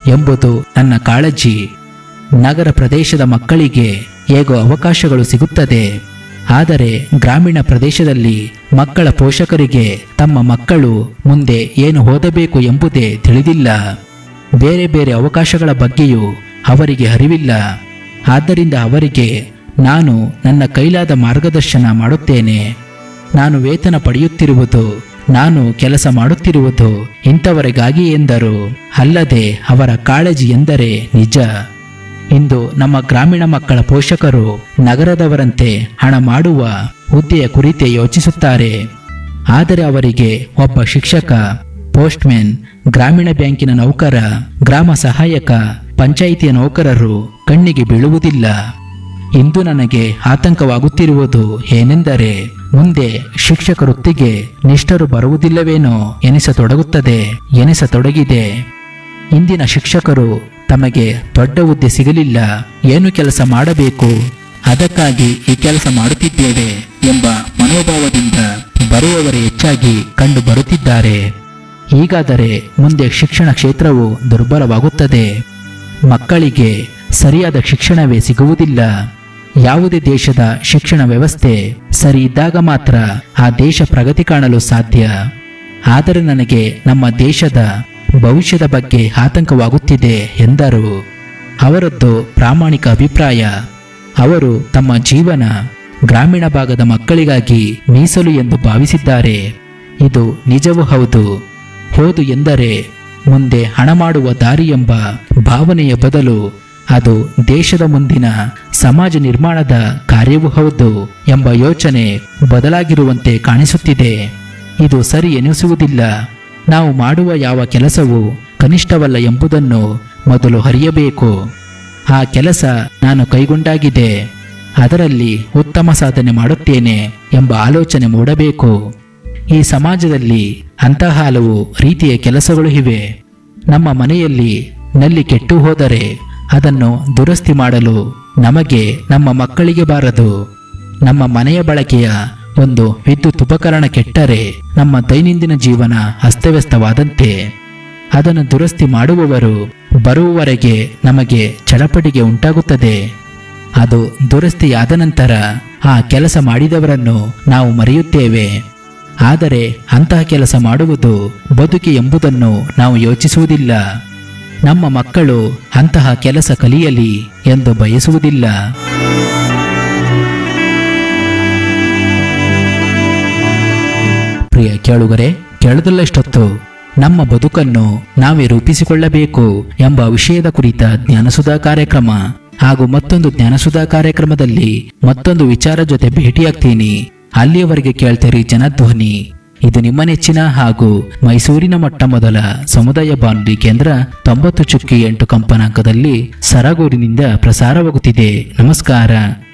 ಎಂಬುದು ನನ್ನ ಕಾಳಜಿ ನಗರ ಪ್ರದೇಶದ ಮಕ್ಕಳಿಗೆ ಹೇಗೋ ಅವಕಾಶಗಳು ಸಿಗುತ್ತದೆ ಆದರೆ ಗ್ರಾಮೀಣ ಪ್ರದೇಶದಲ್ಲಿ ಮಕ್ಕಳ ಪೋಷಕರಿಗೆ ತಮ್ಮ ಮಕ್ಕಳು ಮುಂದೆ ಏನು ಓದಬೇಕು ಎಂಬುದೇ ತಿಳಿದಿಲ್ಲ ಬೇರೆ ಬೇರೆ ಅವಕಾಶಗಳ ಬಗ್ಗೆಯೂ ಅವರಿಗೆ ಅರಿವಿಲ್ಲ ಆದ್ದರಿಂದ ಅವರಿಗೆ ನಾನು ನನ್ನ ಕೈಲಾದ ಮಾರ್ಗದರ್ಶನ ಮಾಡುತ್ತೇನೆ ನಾನು ವೇತನ ಪಡೆಯುತ್ತಿರುವುದು ನಾನು ಕೆಲಸ ಮಾಡುತ್ತಿರುವುದು ಇಂಥವರಿಗಾಗಿ ಎಂದರು ಅಲ್ಲದೆ ಅವರ ಕಾಳಜಿ ಎಂದರೆ ನಿಜ ಇಂದು ನಮ್ಮ ಗ್ರಾಮೀಣ ಮಕ್ಕಳ ಪೋಷಕರು ನಗರದವರಂತೆ ಹಣ ಮಾಡುವ ಹುದ್ದೆಯ ಕುರಿತೇ ಯೋಚಿಸುತ್ತಾರೆ ಆದರೆ ಅವರಿಗೆ ಒಬ್ಬ ಶಿಕ್ಷಕ ಪೋಸ್ಟ್ಮ್ಯಾನ್ ಗ್ರಾಮೀಣ ಬ್ಯಾಂಕಿನ ನೌಕರ ಗ್ರಾಮ ಸಹಾಯಕ ಪಂಚಾಯಿತಿಯ ನೌಕರರು ಕಣ್ಣಿಗೆ ಬೀಳುವುದಿಲ್ಲ ಇಂದು ನನಗೆ ಆತಂಕವಾಗುತ್ತಿರುವುದು ಏನೆಂದರೆ ಮುಂದೆ ಶಿಕ್ಷಕ ವೃತ್ತಿಗೆ ನಿಷ್ಠರು ಬರುವುದಿಲ್ಲವೇನೋ ಎನಿಸತೊಡಗುತ್ತದೆ ಎನಿಸತೊಡಗಿದೆ ಇಂದಿನ ಶಿಕ್ಷಕರು ತಮಗೆ ದೊಡ್ಡ ಹುದ್ದೆ ಸಿಗಲಿಲ್ಲ ಏನು ಕೆಲಸ ಮಾಡಬೇಕು ಅದಕ್ಕಾಗಿ ಈ ಕೆಲಸ ಮಾಡುತ್ತಿದ್ದೇವೆ ಎಂಬ ಮನೋಭಾವದಿಂದ ಬರುವವರೇ ಹೆಚ್ಚಾಗಿ ಕಂಡು ಬರುತ್ತಿದ್ದಾರೆ ಹೀಗಾದರೆ ಮುಂದೆ ಶಿಕ್ಷಣ ಕ್ಷೇತ್ರವು ದುರ್ಬಲವಾಗುತ್ತದೆ ಮಕ್ಕಳಿಗೆ ಸರಿಯಾದ ಶಿಕ್ಷಣವೇ ಸಿಗುವುದಿಲ್ಲ ಯಾವುದೇ ದೇಶದ ಶಿಕ್ಷಣ ವ್ಯವಸ್ಥೆ ಸರಿ ಇದ್ದಾಗ ಮಾತ್ರ ಆ ದೇಶ ಪ್ರಗತಿ ಕಾಣಲು ಸಾಧ್ಯ ಆದರೆ ನನಗೆ ನಮ್ಮ ದೇಶದ ಭವಿಷ್ಯದ ಬಗ್ಗೆ ಆತಂಕವಾಗುತ್ತಿದೆ ಎಂದರು ಅವರದ್ದು ಪ್ರಾಮಾಣಿಕ ಅಭಿಪ್ರಾಯ ಅವರು ತಮ್ಮ ಜೀವನ ಗ್ರಾಮೀಣ ಭಾಗದ ಮಕ್ಕಳಿಗಾಗಿ ಮೀಸಲು ಎಂದು ಭಾವಿಸಿದ್ದಾರೆ ಇದು ನಿಜವೂ ಹೌದು ಹೋದು ಎಂದರೆ ಮುಂದೆ ಹಣ ಮಾಡುವ ದಾರಿ ಎಂಬ ಭಾವನೆಯ ಬದಲು ಅದು ದೇಶದ ಮುಂದಿನ ಸಮಾಜ ನಿರ್ಮಾಣದ ಕಾರ್ಯವೂ ಹೌದು ಎಂಬ ಯೋಚನೆ ಬದಲಾಗಿರುವಂತೆ ಕಾಣಿಸುತ್ತಿದೆ ಇದು ಸರಿ ಎನಿಸುವುದಿಲ್ಲ ನಾವು ಮಾಡುವ ಯಾವ ಕೆಲಸವೂ ಕನಿಷ್ಠವಲ್ಲ ಎಂಬುದನ್ನು ಮೊದಲು ಅರಿಯಬೇಕು ಆ ಕೆಲಸ ನಾನು ಕೈಗೊಂಡಾಗಿದೆ ಅದರಲ್ಲಿ ಉತ್ತಮ ಸಾಧನೆ ಮಾಡುತ್ತೇನೆ ಎಂಬ ಆಲೋಚನೆ ಮೂಡಬೇಕು ಈ ಸಮಾಜದಲ್ಲಿ ಅಂತಹ ಹಲವು ರೀತಿಯ ಕೆಲಸಗಳು ಇವೆ ನಮ್ಮ ಮನೆಯಲ್ಲಿ ನಲ್ಲಿ ಕೆಟ್ಟು ಹೋದರೆ ಅದನ್ನು ದುರಸ್ತಿ ಮಾಡಲು ನಮಗೆ ನಮ್ಮ ಮಕ್ಕಳಿಗೆ ಬಾರದು ನಮ್ಮ ಮನೆಯ ಬಳಕೆಯ ಒಂದು ವಿದ್ಯುತ್ ಉಪಕರಣ ಕೆಟ್ಟರೆ ನಮ್ಮ ದೈನಂದಿನ ಜೀವನ ಅಸ್ತವ್ಯಸ್ತವಾದಂತೆ ಅದನ್ನು ದುರಸ್ತಿ ಮಾಡುವವರು ಬರುವವರೆಗೆ ನಮಗೆ ಚಡಪಟಿಗೆ ಉಂಟಾಗುತ್ತದೆ ಅದು ದುರಸ್ತಿಯಾದ ನಂತರ ಆ ಕೆಲಸ ಮಾಡಿದವರನ್ನು ನಾವು ಮರೆಯುತ್ತೇವೆ ಆದರೆ ಅಂತಹ ಕೆಲಸ ಮಾಡುವುದು ಬದುಕಿ ಎಂಬುದನ್ನು ನಾವು ಯೋಚಿಸುವುದಿಲ್ಲ ನಮ್ಮ ಮಕ್ಕಳು ಅಂತಹ ಕೆಲಸ ಕಲಿಯಲಿ ಎಂದು ಬಯಸುವುದಿಲ್ಲ ಪ್ರಿಯ ಕೇಳುಗರೆ ಕೇಳದಲ್ಲಷ್ಟೊತ್ತು ನಮ್ಮ ಬದುಕನ್ನು ನಾವೇ ರೂಪಿಸಿಕೊಳ್ಳಬೇಕು ಎಂಬ ವಿಷಯದ ಕುರಿತ ಜ್ಞಾನಸುಧಾ ಕಾರ್ಯಕ್ರಮ ಹಾಗೂ ಮತ್ತೊಂದು ಜ್ಞಾನಸುಧಾ ಕಾರ್ಯಕ್ರಮದಲ್ಲಿ ಮತ್ತೊಂದು ವಿಚಾರ ಜೊತೆ ಭೇಟಿಯಾಗ್ತೀನಿ ಅಲ್ಲಿಯವರೆಗೆ ಕೇಳ್ತೀರಿ ಜನಧ್ವನಿ ಇದು ನಿಮ್ಮ ನೆಚ್ಚಿನ ಹಾಗೂ ಮೈಸೂರಿನ ಮೊಟ್ಟ ಮೊದಲ ಸಮುದಾಯ ಬಾನುಲಿ ಕೇಂದ್ರ ತೊಂಬತ್ತು ಚುಕ್ಕಿ ಎಂಟು ಕಂಪನಾಂಕದಲ್ಲಿ ಸರಗೂರಿನಿಂದ ಪ್ರಸಾರವಾಗುತ್ತಿದೆ ನಮಸ್ಕಾರ